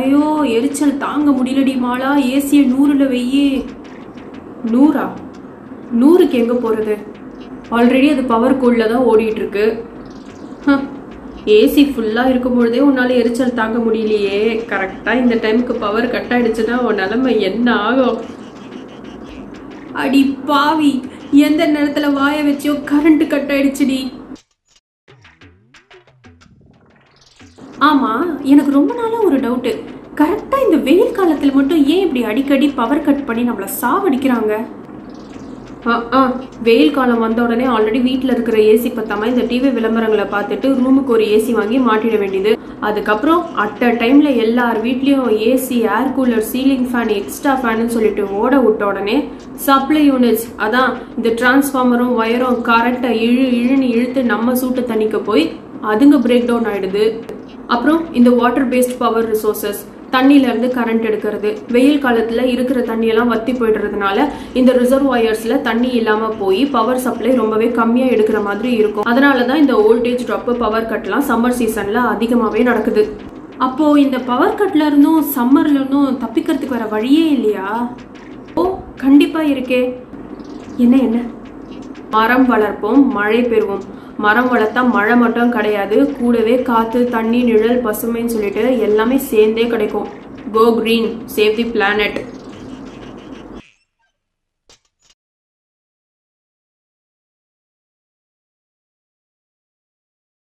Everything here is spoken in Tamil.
ஐயோ எரிச்சல் தாங்க முடியலடி மாலா ஏசியை நூறுல வெய்யே நூறா நூறுக்கு எங்க போறது ஆல்ரெடி அது பவர் கூல்ல தான் ஓடிட்டு இருக்கு ஏசி ஃபுல்லா இருக்கும் பொழுதே உன்னால எரிச்சல் தாங்க முடியலையே கரெக்டா இந்த டைமுக்கு பவர் கட் ஆயிடுச்சுன்னா உன் நிலைமை என்ன ஆகும் அடி பாவி எந்த நேரத்துல வாய வச்சியோ கரண்ட் கட் ஆயிடுச்சுடி ஆமா எனக்கு ரொம்ப நாளா ஒரு டவுட்டு கரெக்டா இந்த வெயில் காலத்துல மட்டும் ஏன் இப்படி அடிக்கடி பவர் கட் பண்ணி நம்மள சாவடிக்கிறாங்க ஆ ஆ வெயில் காலம் வந்த உடனே ஆல்ரெடி வீட்டில் இருக்கிற ஏசி பத்தாம இந்த டிவி விளம்பரங்களை பார்த்துட்டு ரூமுக்கு ஒரு ஏசி வாங்கி மாட்டிட வேண்டியது அதுக்கப்புறம் அட் அ டைம்ல எல்லார் வீட்லயும் AC air cooler ceiling fan extra ஃபேன்னு சொல்லிட்டு ஓட விட்ட உடனே சப்ளை யூனிட்ஸ் அதான் இந்த டிரான்ஸ்ஃபார்மரும் வயரும் கரண்ட்டை இழு இழுன்னு இழுத்து நம்ம சூட்டு தண்ணிக்க போய் அதுங்க பிரேக் டவுன் ஆயிடுது அப்புறம் இந்த வாட்டர் பேஸ்ட் பவர் ரிசோர்சஸ் தண்ணியில இருந்து கரண்ட் எடுக்கிறது வெயில் காலத்துல இருக்கிற தண்ணியெல்லாம் வத்தி போயிடுறதுனால இந்த ரிசர்வாயர்ஸ்ல தண்ணி இல்லாம போய் பவர் சப்ளை ரொம்பவே கம்மியா எடுக்கிற மாதிரி இருக்கும் அதனாலதான் இந்த ஓல்டேஜ் ட்ராப் பவர் கட்லாம் சம்மர் சீசன்ல அதிகமாவே நடக்குது அப்போ இந்த பவர் கட்ல இருந்தும் சம்மர்ல இருந்தும் தப்பிக்கிறதுக்கு வர வழியே இல்லையா ஓ கண்டிப்பா இருக்கே என்ன என்ன மரம் வளர்ப்போம் மழை பெறுவோம் மரம் வளர்த்தா மழை மட்டும் கிடையாது கூடவே காத்து தண்ணி நிழல் பசுமைன்னு சொல்லிட்டு எல்லாமே சேர்ந்தே கிடைக்கும் go green save the planet